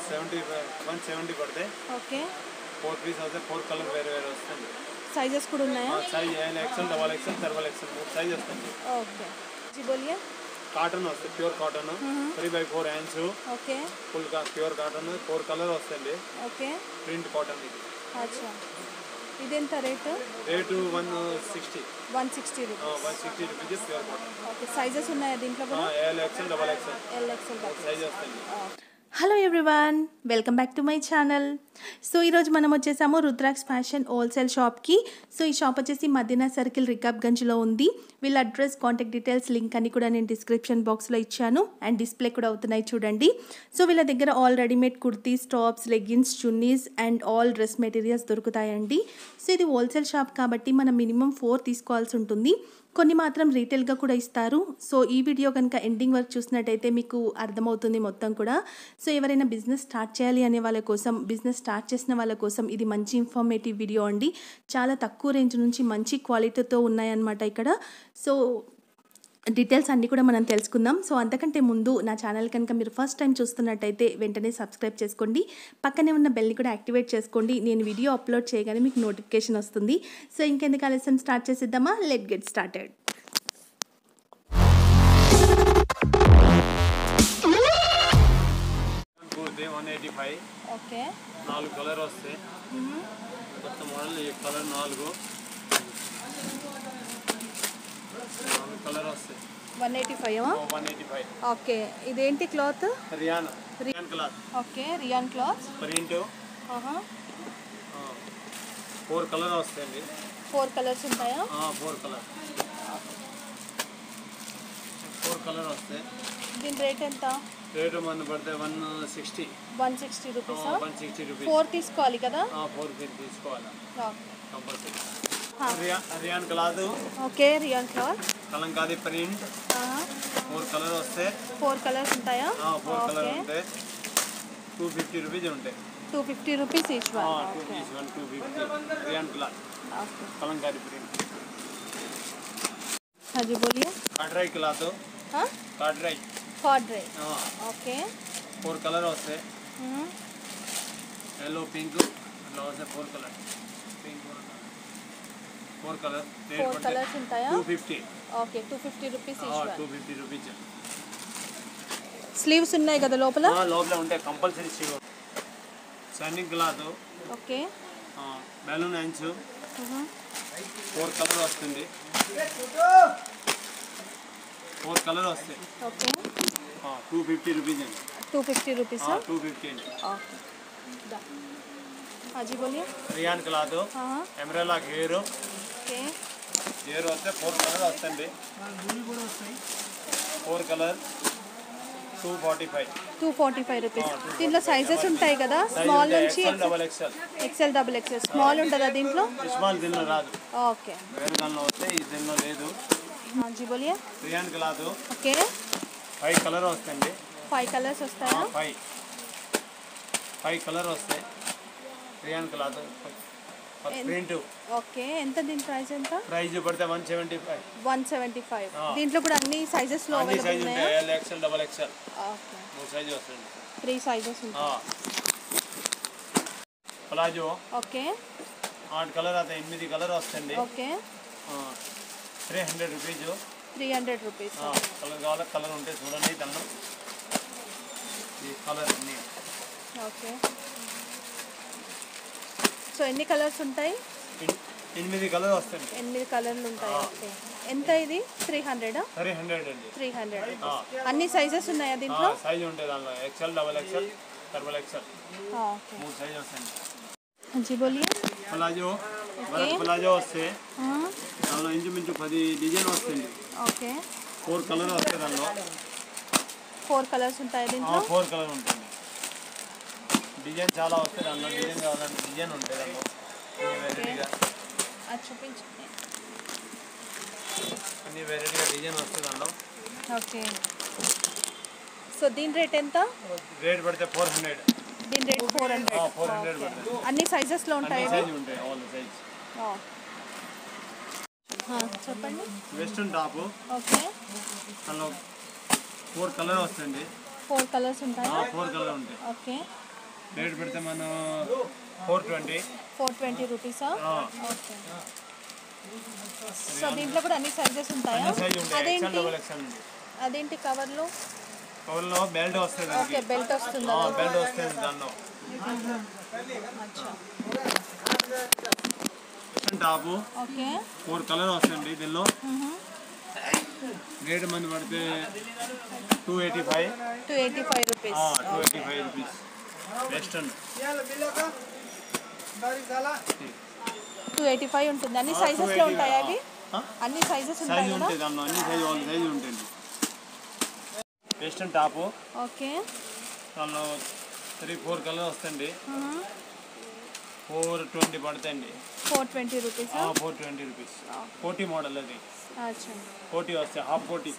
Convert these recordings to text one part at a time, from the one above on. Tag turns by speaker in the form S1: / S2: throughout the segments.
S1: Seventy one seventy పడితే
S2: okay
S1: four piece వస్తే four colour వేరే వేరే వస్తుంది
S2: సైజెస్ కూడా ఉన్నాయా
S1: size XL double XL double XL మూడు సైజ్ వస్తుంది
S2: ఓకే जी बोलिए
S1: కాటన్ వస్తుంది pure cotton three by four hands
S2: okay
S1: full pure cotton four colour వస్తుంది
S2: ఓకే
S1: ప్రింట్ కాటన్ ఇది
S2: అచ్చా ఇదెంత rate
S1: rate one sixty
S2: one sixty rupees
S1: one sixty rupees pure cotton
S2: okay sizes ఉన్నాయా దీంట్లో కూడా
S1: L XL double XL
S2: L XL
S1: size వస్తుంది
S2: hello everyone welcome back to my channel so ఈరోజు మనం వచ్చేసాము రుద్రాక్స్ ఫ్యాషన్ హోల్సేల్ షాప్కి so ఈ shop వచ్చేసి మదీనా సర్కిల్ రికాబ్గంజ్లో ఉంది వీళ్ళ అడ్రస్ కాంటాక్ట్ డీటెయిల్స్ లింక్ అని కూడా నేను డిస్క్రిప్షన్ బాక్స్లో ఇచ్చాను అండ్ డిస్ప్లే కూడా అవుతున్నాయి చూడండి సో వీళ్ళ దగ్గర all readymade kurtis tops leggings chunnis and all dress materials దొరుకుతాయండి సో ఇది హోల్సేల్ షాప్ కాబట్టి మనం మినిమం ఫోర్ తీసుకోవాల్సి ఉంటుంది కొన్ని మాత్రం రీటైల్గా కూడా ఇస్తారు సో ఈ వీడియో కనుక ఎండింగ్ వరకు చూసినట్టయితే మీకు అర్థమవుతుంది మొత్తం కూడా సో ఎవరైనా బిజినెస్ స్టార్ట్ చేయాలి అనే వాళ్ళ కోసం బిజినెస్ స్టార్ట్ చేసిన వాళ్ళ కోసం ఇది మంచి ఇన్ఫర్మేటివ్ వీడియో అండి చాలా తక్కువ రేంజ్ నుంచి మంచి క్వాలిటీతో ఉన్నాయన్నమాట ఇక్కడ సో డీటెయిల్స్ అన్నీ కూడా మనం తెలుసుకుందాం సో అంతకంటే ముందు నా ఛానల్ కనుక మీరు ఫస్ట్ టైం చూస్తున్నట్టయితే వెంటనే సబ్స్క్రైబ్ చేసుకోండి పక్కనే ఉన్న బెల్ని కూడా యాక్టివేట్ చేసుకోండి నేను వీడియో అప్లోడ్ చేయగానే మీకు నోటిఫికేషన్ వస్తుంది సో ఇంకెందుకు ఆలస్యం స్టార్ట్ చేసేద్దామా let get started
S1: kurti one eighty five
S2: okay
S1: నాలుగు కలర్ వస్తాయి కొత్త మోడల్ ఈ కలర్ నాలుగు నాలుగు కలర్ వస్తాయి
S2: one eighty five
S1: one eighty five
S2: okay ఇదేంటి cloth
S1: rayon rayon cloth
S2: okay rayon cloth
S1: print four colour వస్తాయండి
S2: ఫోర్ కలర్స్ ఉంటాయా
S1: ఫోర్ కలర్ ఫోర్ కలర్ వస్తాయి
S2: దీని రేట్ ఎంత
S1: రేటు మన పడితే one sixty
S2: one sixty rupees
S1: one sixty rupees
S2: four తీసుకోవాలి కదా
S1: ఫోర్ ఫీట్ తీసుకోవాలి compulsory
S2: Huh.
S1: Rayon rayon cloth
S2: okay rayon cloth
S1: kalamkari print four colour వస్తే
S2: ఫోర్ కలర్స్ ఉంటాయా
S1: ఫోర్ కలర్
S2: ఓకే
S1: ఉంటాయి టూ ఫిఫ్టీ రూపీస్ ఉంటాయి
S2: two fifty rupees each one
S1: two piece one two fifty rayon cloth
S2: okay
S1: kalamkari print
S2: हाँ जी बोलिए
S1: కట్రై cloth
S2: हाँ
S1: కట్రై
S2: कॉड्रे ఓకే
S1: ఫోర్ కలర్ వస్తాయి ఎల్లో పింక్ అట్లా వస్తాయి four colour pink four colour rate
S2: four
S1: పడితే
S2: కలర్స్ ఉంటాయా
S1: two fifty
S2: okay two fifty rupees each
S1: two
S2: one
S1: fifty rupees
S2: sleeves ఉన్నాయి కదా లోపల
S1: లోపల ఉంటాయి కంపల్సరీ సిగో సన్నింగ్ cloth
S2: okay
S1: balloon hands four colour వస్తుంది ఫోర్ కలర్ వస్తాయి
S2: ఓకే
S1: టూ ఫిఫ్టీ రూపీస్ అండి
S2: two fifty rupees
S1: two fifty అండి
S2: ఓకే हाँ जी बोलिए
S1: రియాన్ క్లాత్
S2: हाँ
S1: ఎమరెలా గేర్
S2: ఓకే
S1: గేర్ వస్తే ఫోర్ కలర్ వస్తుంది four colour two forty five
S2: two forty five rupees దీంట్లో సైజెస్ ఉంటాయి కదా స్మాల్ నుంచి
S1: double XL
S2: XL double XL small ఉంటుందా దీంట్లో
S1: స్మాల్ దీనిలో రాదు
S2: ఓకే
S1: వేరే దానిలో వస్తే ఈ దీనిలో లేదు
S2: हाँ जी बोलिए
S1: rayon cloth
S2: okay
S1: five colour వస్తుంది
S2: ఫైవ్ కలర్స్ వస్తాయా
S1: ఫైవ్ ఫైవ్ కలర్ వస్తాయి రియాన్ క్లాత్ ప్రింట్
S2: ఓకే ఎంత దీని ప్రైస్ ఎంత
S1: ప్రైస్ పడితే one seventy five
S2: one seventy five
S1: ఆ.
S2: దీంట్లో కూడా అన్ని సైజెస్ లో
S1: అన్ని
S2: అవైలబుల్
S1: సైజ్
S2: ఉన్నాయా
S1: ఉంటాయి L XL double XL
S2: okay
S1: మూడు సైజు వస్తుంది
S2: త్రీ సైజెస్ ఉంటాయి
S1: ప్లాజో
S2: ఓకే
S1: ఆరు కలర్ అయితే ఎనిమిది కలర్ వస్తుంది
S2: okay
S1: three hundred rupees
S2: three hundred rupees
S1: colour కావాలి కలర్ ఉంటే చూడండి దానిలో ఈ కలర్ అన్ని
S2: ఓకే సో ఎన్ని కలర్స్ ఉంటాయి
S1: ఎన్- ఎనిమిది కలర్ వస్తుంది
S2: ఎనిమిది కలర్లు ఉంటాయి ఓకే ఎంత ఇది త్రీ హండ్రెడా
S1: త్రీ హండ్రెడ్ అండి
S2: త్రీ హండ్రెడ్ అన్ని సైజెస్ ఉన్నాయా దీంట్లో
S1: సైజ్ ఉంటాయి దానిలో XL double XL double XL
S2: okay
S1: మూడు సైజ్ వస్తుంది
S2: జీ బోలియే
S1: ప్లాజో వర్క్ ప్లాజో వస్తే
S2: हाँ,
S1: దానిలో ఇంచుమించు పది డిజైన్ వస్తుంది
S2: ఓకే
S1: ఫోర్ కలర్ వస్తాయి దానిలో
S2: ఫోర్ కలర్స్ ఉంటాయి దీంట్లో
S1: ఫోర్ కలర్ ఉంటుంది డిజైన్ చాలా వస్తాయి దానిలో డిజైన్ కావాలంటే డిజైన్ ఉంటాయి దానిలో అన్ని వెరైటీగా
S2: అది చూపించండి
S1: అన్ని వెరైటీగా డిజైన్ వస్తాయి దానిలో
S2: ఓకే సో దీని రేట్ ఎంత
S1: రేట్ పడితే ఫోర్ హండ్రెడ్
S2: దీని rate four hundred
S1: four hundred పడుతుంది
S2: అన్ని సైజెస్లో ఉంటాయి
S1: అన్ని
S2: ఇవి?
S1: సైజ్ ఉంటాయి ఆల్ సైజ్
S2: ఆ. ఆ, చెప్పండి
S1: వెస్ట్రన్ టాప్
S2: ఓకే
S1: దానిలో ఫోర్ కలర్ వస్తుంది
S2: ఫోర్ కలర్స్ ఉంటాయా
S1: ఫోర్ కలర్ ఉంటాయి
S2: ఓకే
S1: రేట్ పెడితే మనం ఫోర్ ట్వంటీ
S2: ఫోర్ ట్వంటీ రూపీసా ఓకే సో దీంట్లో కూడా అన్ని సైజెస్ ఉంటాయా
S1: అన్ని సైజ్ ఉంటాయి ఎక్సెల్
S2: అదేంటి
S1: డబల్ ఎక్సెల్ ఉంది
S2: అదేంటి కవర్లో
S1: కవర్లో బెల్ట్ వస్తుంది దానికి
S2: ఓకే బెల్ట్ వస్తుందా
S1: బెల్ట్ వస్తుంది దానిలో
S2: అచ్చా
S1: టాపు
S2: ఓకే
S1: ఫోర్ కలర్ వస్తుంది దీనిలో రేట్ మంది పడితే two eighty five
S2: two eighty five rupees
S1: two eighty five rupees western
S2: two eighty five ఉంటుంది అన్ని సైజెస్లో ఉంటాయి అవి అన్ని సైజెస్ ఉంటాయి
S1: సైజ్
S2: కదా
S1: ఉంటాయి దానిలో అన్ని సైజ్ వాళ్ళ సైజ్ ఉంటుంది వెస్టర్న్ టాపు
S2: ఓకే
S1: దానిలో త్రీ ఫోర్ కలర్ వస్తుంది ఫోర్ ట్వంటీ పడుతాయండి
S2: four twenty rupees
S1: four twenty rupees కోటీ మోడల్ అది
S2: అచ్చా
S1: కోటీ వస్తాయి హాఫ్ కోటీ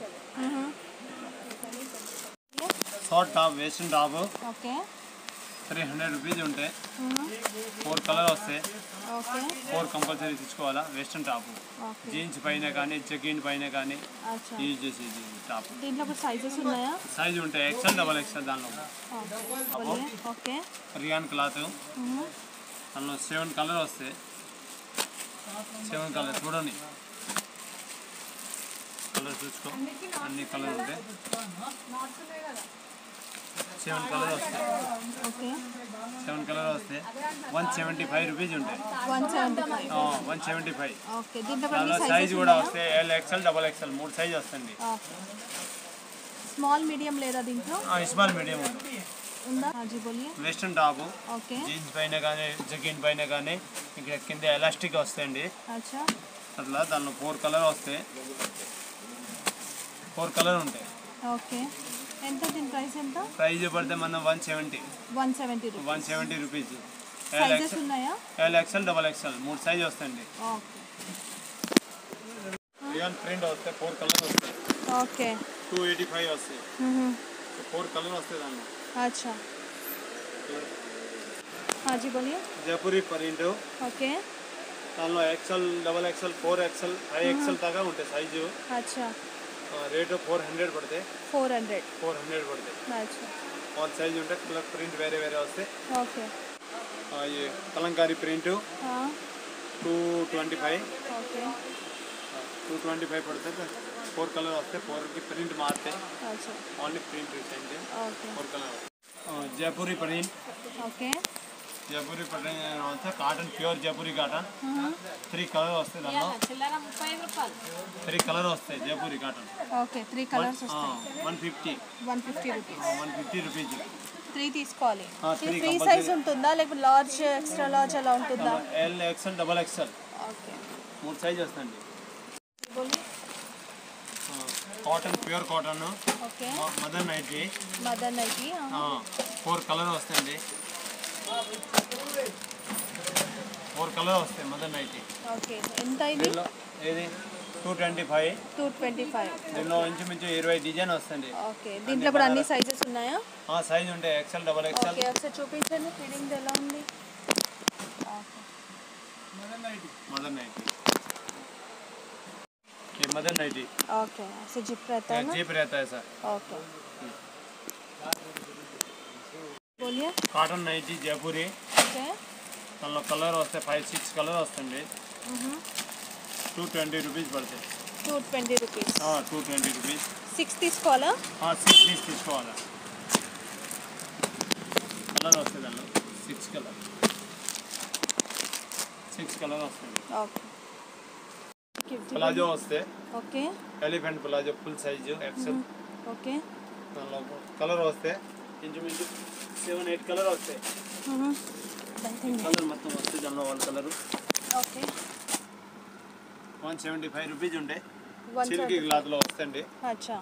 S1: short top western top
S2: okay
S1: three hundred rupees ఉంటాయి ఫోర్ కలర్ వస్తాయి
S2: ఓకే
S1: ఫోర్ కంపల్సరీ తీసుకోవాలా వెస్టర్న్ టాప్
S2: ఓకే
S1: జీన్స్ పైన కానీ చెకిన్ పైన కానీ
S2: అచ్చా
S1: యూజ్ చేసేది టాప్
S2: దీంట్లో కూడా సైజెస్ ఉన్నాయా
S1: సైజ్ ఉంటాయి ఎక్సెల్ డబల్ ఎక్సెల్ దానిలో
S2: బోలియే ఓకే
S1: రియాన్ క్లాత్ దానిలో సెవెన్ కలర్ వస్తాయి సెవెన్ కలర్ చూడండి కలర్ చూసుకో అన్ని కలర్ ఉంటాయి సెవెన్ కలర్ వస్తాయి
S2: ఓకే
S1: సెవెన్ కలర్ వస్తాయి వన్ సెవెంటీ ఫైవ్ రూపీస్ ఉంటాయి
S2: one seventy five
S1: one seventy five
S2: okay దీంట్లో కూడా
S1: దానిలో
S2: అన్ని
S1: సైజ్
S2: సైజెస్
S1: కూడా
S2: ఉన్నాయా
S1: వస్తాయి ఎల్ ఎక్సెల్ డబల్ ఎక్సెల్ మూడు సైజ్ వస్తుంది
S2: స్మాల్ మీడియం లేదా దీంట్లో
S1: స్మాల్ మీడియం ఉంది
S2: ఉందా హాజీ బోలియే
S1: వెస్టర్న్ టాప్
S2: ఓకే
S1: జీన్స్ పైన కానీ జకిన్ పైన కానీ ఇక్కడ కింద ఎలాస్టిక్ వస్తాయండి
S2: అచ్చా
S1: అట్లా దానిలో ఫోర్ కలర్ వస్తాయి ఫోర్ కలర్ ఉంటాయి
S2: ఓకే ఎంత దీని ప్రైస్ ఎంత
S1: ప్రైజ్ పడితే మనం one seventy
S2: one seventy rupees
S1: one seventy rupees L
S2: sizes
S1: XL
S2: ఉన్నాయా
S1: ఎల్ ఎక్సెల్ డబల్ ఎక్సెల్ మూడు సైజ్ వస్తాయండి
S2: ఓకే
S1: రియాన్ ప్రింట్ వస్తాయి ఫోర్ కలర్ వస్తాయి
S2: ఓకే
S1: టూ ఎయిటీ ఫైవ్ వస్తాయి ఫోర్ కలర్ వస్తాయి దానిలో
S2: अच्छा हाँ जी बोलिए
S1: జయపూరి ప్రింట్
S2: ఓకే
S1: దానిలో XL double XL four XL five XL దాకా ఉంటాయి సైజు
S2: अच्छा
S1: రేటు ఫోర్ హండ్రెడ్ పడతాయి
S2: ఫోర్ హండ్రెడ్
S1: ఫోర్ హండ్రెడ్ పడతాయి
S2: अच्छा
S1: వాళ్ళ సైజ్ ఉంటే కలర్ ప్రింట్ వేరే వేరే వస్తాయి
S2: ఓకే
S1: ఆ, ఈ కలంకారీ ప్రింట్
S2: हाँ
S1: two twenty five
S2: okay
S1: two twenty five పడుతుంది ఫోర్ కలర్ వస్తాయి ఫోర్కి ప్రింట్ మారుతాయి
S2: अच्छा
S1: only print change
S2: okay
S1: four colour Jaipuri print
S2: okay
S1: Jaipuri print వస్తే cotton pure Jaipuri cotton three colour వస్తాయి దానిలో త్రీ కలర్ వస్తాయి Jaipuri cotton
S2: okay three colours వస్తాయి
S1: one fifty
S2: one fifty rupees
S1: one fifty rupees
S2: three తీసుకోవాలి
S1: ఆ,
S2: ఇది
S1: three
S2: ఫ్రీ
S1: compulsory.
S2: సైజ్ ఉంటుందా లేకపోతే లార్జ్ ఎక్స్ట్రా లార్జ్ అలా ఉంటుందా
S1: L XL double XL
S2: okay
S1: మూడు సైజ్ వస్తుంది
S2: बोलिए
S1: cotton pure cotton
S2: okay
S1: mother nighty
S2: mother nighty
S1: four colour వస్తాయండి ఫోర్ కలర్ వస్తాయి మదర్ నైటీ
S2: ఓకే ఎంత ఇది
S1: దీనిలో ఏది two twenty five
S2: two twenty five
S1: దీనిలో ఇంచుమించు ఇరవై డిజైన్ వస్తుంది
S2: ఓకే దీంట్లో కూడా అన్ని సైజెస్ ఉన్నాయా
S1: సైజ్ ఉంటాయి ఎక్సెల్ డబల్ ఎక్సెల్
S2: ఓకే ఒకసారి చూపించండి ఫీడింగ్ ఎలా ఉంది ఓకే
S1: मदर नाइटी ये मदर नाइटी
S2: ओके ऐसे जिप रहता है ना
S1: जीप रहता है सर
S2: ओके बोलिए
S1: కాటన్ నైటీ జైపూరి
S2: ఓకే
S1: దానిలో కలర్ వస్తాయి ఫైవ్ సిక్స్ కలర్ వస్తుంది టూ ట్వంటీ రూపీస్ పడతాయి
S2: two twenty rupees
S1: two twenty rupees
S2: six తీసుకోవాలా
S1: సిక్స్ పీస్ తీసుకోవాలి కలర్ వస్తుంది దానిలో సిక్స్ కలర్ సిక్స్ కలర్ వస్తుంది
S2: ఓకే
S1: ప్లాజో వస్తే
S2: okay
S1: elephant palazzo full size XL
S2: okay
S1: దానిలో కలర్ వస్తే ఇంచుమించు సెవెన్ ఎయిట్ కలర్ వస్తాయి కలర్ మొత్తం వస్తాయి దానిలో one colour
S2: okay
S1: one seventy five rupees ఉంటాయి
S2: వన్
S1: సిల్కీ క్లాత్లో వస్తుంది
S2: అచ్చా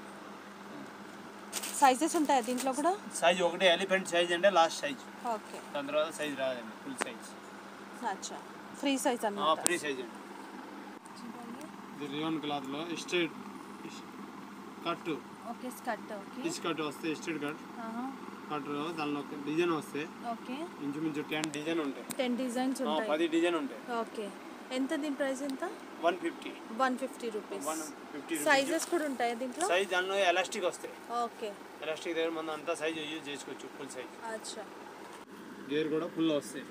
S2: సైజెస్ ఉంటాయా దీంట్లో కూడా
S1: సైజ్ ఒకటి ఎలిఫెంట్ సైజ్ అంటే లాస్ట్ సైజ్
S2: ఓకే
S1: దాని తర్వాత సైజ్ రాదండి ఫుల్ సైజ్
S2: అచ్చా ఫ్రీ సైజ్ అన్నమాట
S1: ఫ్రీ సైజ్ అండి ఇది రియోన్ క్లాత్లో straight cut
S2: okay skirt okay
S1: ఇస్ కట్ వస్తే స్ట్రైట్ కట్
S2: ఆహా.
S1: కట్ దానిలో డిజైన్ వస్తే
S2: ఓకే
S1: ఇంచుమించు టెన్ డిజైన్ ఉంటాయి
S2: టెన్ డిజైన్స్
S1: ఆ,
S2: ఉంటాయి
S1: పది డిజైన్ ఉంటాయి
S2: ఓకే ఎంత దీని ప్రైస్ ఎంత
S1: one fifty
S2: one fifty rupees
S1: one fifty
S2: sizes కూడా ఉంటాయి దీంట్లో
S1: సైజ్ దానిలో ఎలాస్టిక్ వస్తాయి
S2: ఓకే
S1: ఎలాస్టిక్ దగ్గర మనం అంతా సైజ్ యూజ్ చేసుకోవచ్చు ఫుల్ సైజ్
S2: అచ్చా
S1: గేర్ కూడా ఫుల్ వస్తాయి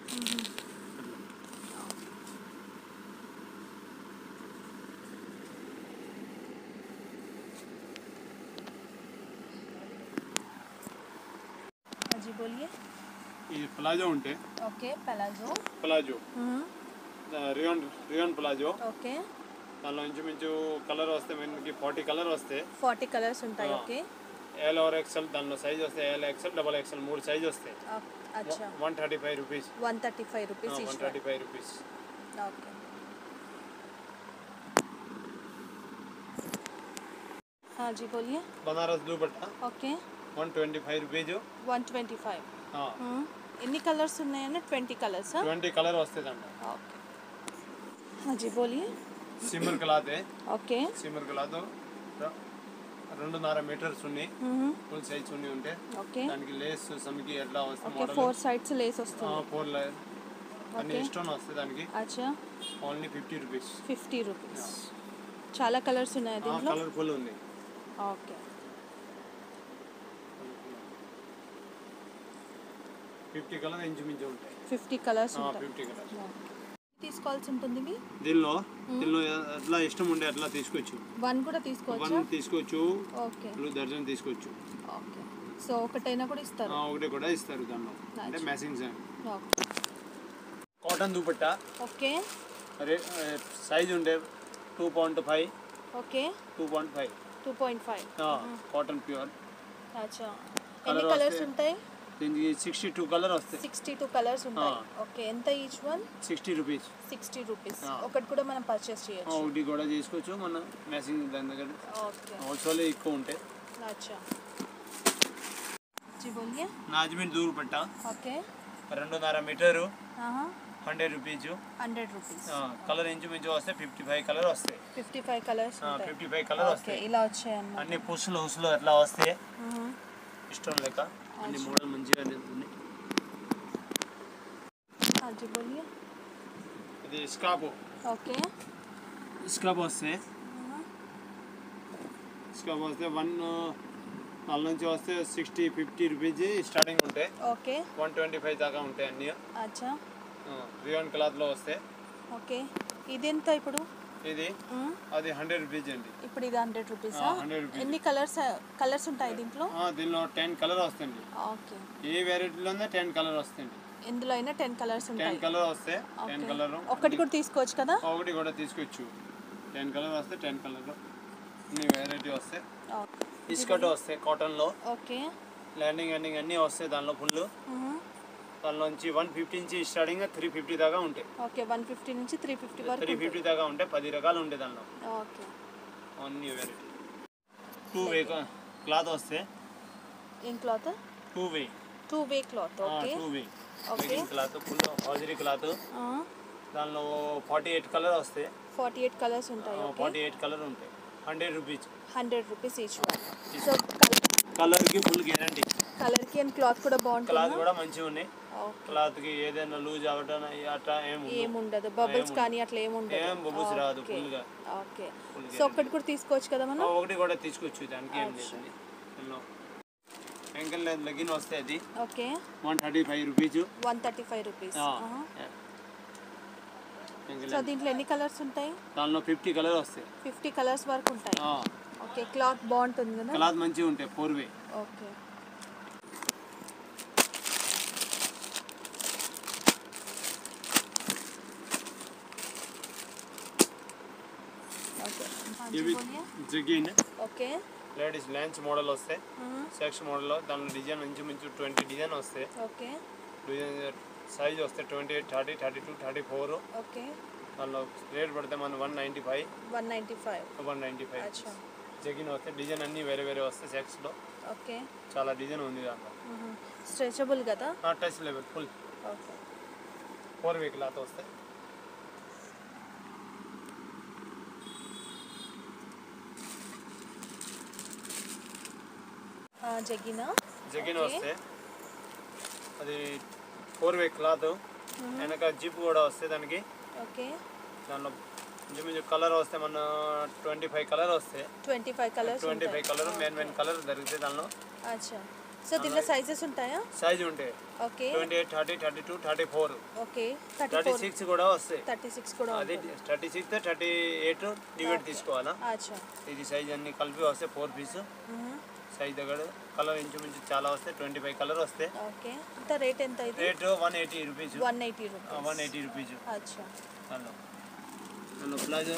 S2: हाँ जी बोलिए
S1: ఈ ప్లాజో ఉంటే
S2: okay palazzo
S1: palazzo rayon rayon palazzo
S2: okay
S1: దానిలో ఇంచుమించు కలర్ వస్తే మనకి ఫార్టీ కలర్ వస్తే
S2: ఫార్టీ కలర్స్ ఉంటాయి ఓకే
S1: ఎల్ ఆర్ ఎక్సెల్ దానిలో సైజ్ వస్తే ఎల్ ఎక్సెల్ డబల్ ఎక్సెల్ మూడు సైజ్ వస్తాయి
S2: అచ్చా
S1: one thirty five rupees
S2: one thirty five rupees
S1: one
S2: each
S1: thirty five rupees
S2: okay हाँ जी बोलिए
S1: Banaras dupatta
S2: okay
S1: one twenty five rupees
S2: one twenty five ఎన్ని colours ఉన్నాయన్న ట్వంటీ కలర్స్
S1: ట్వంటీ కలర్ వస్తుంది అండి
S2: ఓకే हाँ जी बोलिए
S1: shimmer cloth
S2: okay
S1: shimmer cloth రెండున్నర మీటర్స్ ఉన్నాయి ఫుల్ సైజ్ ఉన్ని ఉంటే
S2: ఓకే
S1: దానికి లేస్ సమ్కి ఎట్లా వస్తుంది
S2: okay
S1: model
S2: four sides lace వస్తుంది
S1: ఫోర్ లైన్ అన్ని స్టోన్ వస్తాయి దానికి
S2: అచ్చా
S1: only fifty rupees
S2: fifty rupees చాలా కలర్స్ ఉన్నాయి దీంట్లో
S1: కలర్ఫుల్ ఉంది
S2: ఓకే
S1: ఫిఫ్టీ కలర్ ఇంచుమించు ఉంటాయి
S2: ఫిఫ్టీ కలర్స్ ఉంటాయి
S1: ఫిఫ్టీ కలర్
S2: తీసుకోవాల్సి ఉంటుంది ఇవి
S1: దీనిలో దీనిలో ఎట్లా ఇష్టం ఉండే అట్లా తీసుకోవచ్చు
S2: వన్ కూడా తీసుకోవచ్చా
S1: వన్ తీసుకోవచ్చు
S2: ఓకే
S1: ఇప్పుడు దర్జన్ తీసుకోవచ్చు
S2: ఓకే సో ఒకటైనా కూడా ఇస్తారు
S1: ఆ, ఒకటి కూడా ఇస్తారు దానిలో అంటే matching
S2: okay
S1: cotton dupatta
S2: okay
S1: రే సైజ్ ఉండే two point five
S2: okay
S1: two point five
S2: two point five
S1: cotton pure
S2: అచ్చా ఎన్ని కలర్స్ ఉంటాయి
S1: దీనికి సిక్స్టీ టూ కలర్ వస్తాయి
S2: సిక్స్టీ టూ కలర్స్ ఉంటాయి ఓకే ఎంత each one
S1: sixty rupees
S2: sixty rupees ఒకటి కూడా మనం పర్చేస్ చేయొచ్చు
S1: ఒకటి కూడా తీసుకోవచ్చు మన మ్యాచింగ్ దాని దగ్గర
S2: ఓకే
S1: హోల్సేల్ ఎక్కువ ఉంటాయి
S2: अच्छा जी बोलिए
S1: నాజ్మిన్ దూరు పట్ట
S2: ओके
S1: రెండున్నర మీటరు
S2: हाँ
S1: hundred rupees
S2: hundred rupees
S1: colour ఇంచుమించు వస్తే ఫిఫ్టీ ఫైవ్ కలర్ వస్తాయి
S2: ఫిఫ్టీ ఫైవ్ కలర్స్ ఉంటాయి
S1: ఫిఫ్టీ ఫైవ్ కలర్
S2: ఓకే
S1: వస్తాయి
S2: ఇలా వచ్చాయన్నమాట
S1: అన్ని పుస్సులు హుస్సులు అట్లా వస్తే ఇష్టం లేక అన్ని మోడల్ మంచిగా ఉంది
S2: हाँ जी बोलिए
S1: ఇది స్కాపు
S2: ओके
S1: స్కాప్ వస్తే స్కాప్ వస్తే వన్ నాలుగు నుంచి వస్తే సిక్స్టీ ఫిఫ్టీ రూపీస్ స్టార్టింగ్ ఉంటాయి
S2: ఓకే
S1: వన్ ట్వంటీ ఫైవ్ దాకా ఉంటాయి అన్ని
S2: అచ్చా
S1: రియాన్ క్లాత్లో వస్తే
S2: ఓకే ఇది ఎంత ఇప్పుడు
S1: ఇది
S2: మ్మ్.
S1: అది హండ్రెడ్ రూపీస్ అండి
S2: ఇప్పుడు ఇది హండ్రెడ్ రూపీస్
S1: హండ్రెడ్ రూపీస్
S2: ఎన్ని కలర్స్ కలర్స్ ఉంటాయి దీంట్లో
S1: దీనిలో టెన్ కలర్ వస్తుంది
S2: ఓకే
S1: ఏ వెరైటీలోనే టెన్ కలర్ వస్తుంది
S2: ఎందులో అయినా టెన్ కలర్స్
S1: టెన్
S2: ఉంటాయి
S1: కలర్ వస్తే టెన్ కలర్
S2: ఒకటి కూడా తీసుకోవచ్చు కదా
S1: ఒకటి కూడా తీసుకోవచ్చు టెన్ కలర్ వస్తే టెన్ కలర్ అన్ని వెరైటీ వస్తే
S2: ఓకే
S1: ఇస్కట్ వస్తాయి కాటన్లో
S2: ఓకే
S1: ల్యాండింగ్ ఎండింగ్ అన్నీ వస్తాయి దానిలో ఫుల్
S2: మ్మ్.
S1: దానిలోంచి వన్ ఫిఫ్టీ నుంచి స్టార్టింగ్ త్రీ ఫిఫ్టీ దాకా ఉంటాయి
S2: ఓకే వన్ ఫిఫ్టీ నుంచి త్రీ ఫిఫ్టీ వరకు
S1: త్రీ ఫిఫ్టీ దాకా ఉంటాయి పది రకాలు ఉంటాయి దానిలో
S2: ఓకే
S1: అన్ని వెరైటీ టూ వే క్లాత్ వస్తే
S2: ఏం cloth
S1: two way
S2: two way cloth okay
S1: two way
S2: okay
S1: cloth full హాజరీ క్లాత్ దానిలో ఫార్టీ ఎయిట్ కలర్ వస్తాయి
S2: ఫార్టీ ఎయిట్ కలర్స్ ఉంటాయి ఓకే
S1: ఫార్టీ ఎయిట్ కలర్ ఉంటాయి hundred rupees
S2: hundred rupees each one so
S1: కలర్కి full guarantee
S2: కలర్కి and cloth కూడా
S1: cloth
S2: బాగుంటుంది
S1: కూడా మంచిగా ఉన్నాయి
S2: ఓకే
S1: క్లాత్కి ఏదైనా లూజ్ అవ్వటం అట్లా ఏం ఉండదు.
S2: ఏముండదు బబుల్స్ కానీ అట్లా ఏముండదు
S1: ఏం బొబ్బుస్ రాదు
S2: ఓకే
S1: ఫుల్గా
S2: ఓకే సో ఒక్కటి కూడా తీసుకోవచ్చు కదా మనం
S1: ఒకటి కూడా తీసుకొచ్చు దానికి ఏం లేదు ఎంకల్ లెగిన్ వస్తే అది
S2: okay
S1: one thirty five rupees
S2: one thirty five rupees so దీంట్లో ఎన్ని కలర్స్ ఉంటాయి
S1: దానిలో ఫిఫ్టీ కలర్ వస్తాయి
S2: ఫిఫ్టీ కలర్స్ వరకు ఉంటాయి ఓకే క్లాత్ బాగుంటుంది కదా
S1: క్లాత్ మంచిగా ఉంటాయి ఫోర్ వే
S2: ఓకే ఓకే हाँ जी,
S1: ఇవి
S2: बोलिए
S1: జగిన్
S2: ఓకే
S1: లేడీస్ లంచ్ మోడల్ వస్తాయి సెక్స్ మోడల్లో దానిలో డిజైన్ ఇంచుమించు ట్వంటీ డిజైన్ వస్తాయి
S2: ఓకే
S1: డిజైన్ సైజ్ వస్తాయి twenty eight thirty thirty two thirty four
S2: okay
S1: దానిలో రేట్ పడితే మనం one ninety five
S2: one ninety five
S1: one ninety five
S2: అచ్చా
S1: జగిన్ వస్తే డిజైన్ అన్నీ వేరే వేరే వస్తాయి సెక్స్లో
S2: ఓకే
S1: చాలా డిజైన్ ఉంది దాంట్లో
S2: స్ట్రెచబుల్ కదా
S1: touch level full
S2: okay
S1: four way cloth వస్తాయి
S2: జగినా
S1: జగిన్
S2: Okay.
S1: వస్తే అది ఫోర్ వే క్లాత్ వెనక జిప్ కూడా వస్తే దానికి
S2: ఓకే
S1: దానిలో ఇంచుమించు కలర్ వస్తే మన ట్వంటీ ఫైవ్ కలర్ వస్తాయి
S2: twenty five colours
S1: twenty five colour main main colour దొరుకుతాయి దానిలో
S2: అచ్చా సో దీంట్లో సైజెస్ ఉంటాయా
S1: సైజ్ ఉంటాయి
S2: okay
S1: twenty eight thirty thirty two thirty four
S2: okay thirty
S1: thirty
S2: four
S1: six కూడా వస్తాయి
S2: థర్టీ సిక్స్ కూడా
S1: అది thirty six thirty eight divide తీసుకోవాలా
S2: అచ్చా
S1: ఇది సైజ్ అన్ని కలిపి వస్తాయి ఫోర్ పీస్ సైజ్ దగ్గర కలర్ ఇంచుమించు చాలా వస్తాయి ట్వంటీ ఫైవ్ కలర్ వస్తాయి
S2: ఓకే ఇంత రేట్ ఎంత ఇది
S1: rate one eighty rupees
S2: one eighty rupees
S1: one eighty rupees
S2: అచ్చా
S1: హలో హలో प्लाजो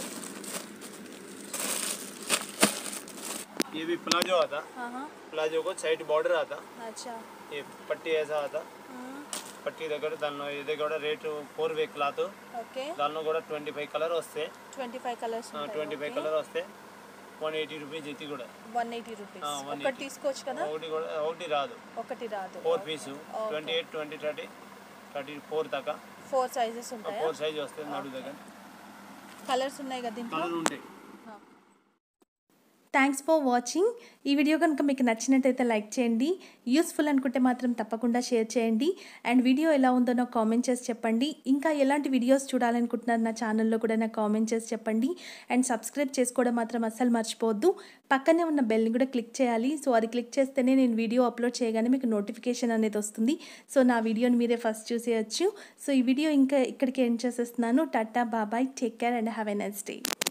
S1: ये भी प्लाजो आता
S2: हाँ
S1: प्लाजो को साइड बॉर्डर आता
S2: అచ్చా
S1: ये पट्टी ऐसा आता పట్టి దగ్గర దానిలో ఇది కూడా rate four way cloth
S2: okay
S1: దానిలో కూడా ట్వంటీ ఫైవ్ కలర్ వస్తాయి
S2: twenty five colours
S1: twenty five colour వస్తాయి వన్ ఎయిటీ రూపీస్ ఇది కూడా
S2: వన్ ఎయిటీ రూపీస్
S1: ఆ, 180.
S2: ఒకటి తీసుకోవచ్చు కదా
S1: ఒకటి కూడా ఒకటి రాదు
S2: ఒకటి రాదు
S1: four piece twenty eight twenty thirty thirty four దాకా
S2: ఫోర్ సైజెస్ ఉంటాయా
S1: ఫోర్ సైజ్ వస్తుంది నడు దగ్గర
S2: కలర్స్ ఉన్నాయి కదా దీంట్లో
S1: కలర్ ఉంటాయి
S2: థ్యాంక్స్ ఫర్ వాచింగ్ ఈ వీడియో కనుక మీకు నచ్చినట్టయితే లైక్ చేయండి యూస్ఫుల్ అనుకుంటే మాత్రం తప్పకుండా షేర్ చేయండి అండ్ వీడియో ఎలా ఉందో నాకు కామెంట్ చేసి చెప్పండి ఇంకా ఎలాంటి వీడియోస్ చూడాలనుకుంటున్నారు నా ఛానల్లో కూడా నాకు కామెంట్ చేసి చెప్పండి అండ్ సబ్స్క్రైబ్ చేసుకోవడం మాత్రం అస్సలు మర్చిపోవద్దు పక్కనే ఉన్న బెల్ని కూడా క్లిక్ చేయాలి సో అది క్లిక్ చేస్తేనే నేను వీడియో అప్లోడ్ చేయగానే మీకు నోటిఫికేషన్ అనేది వస్తుంది సో నా వీడియోని మీరే ఫస్ట్ చూసేయచ్చు సో ఈ వీడియో ఇంకా ఇక్కడికి ఎండ్ చేసేస్తున్నాను టాటా bye bye take care and have a nice day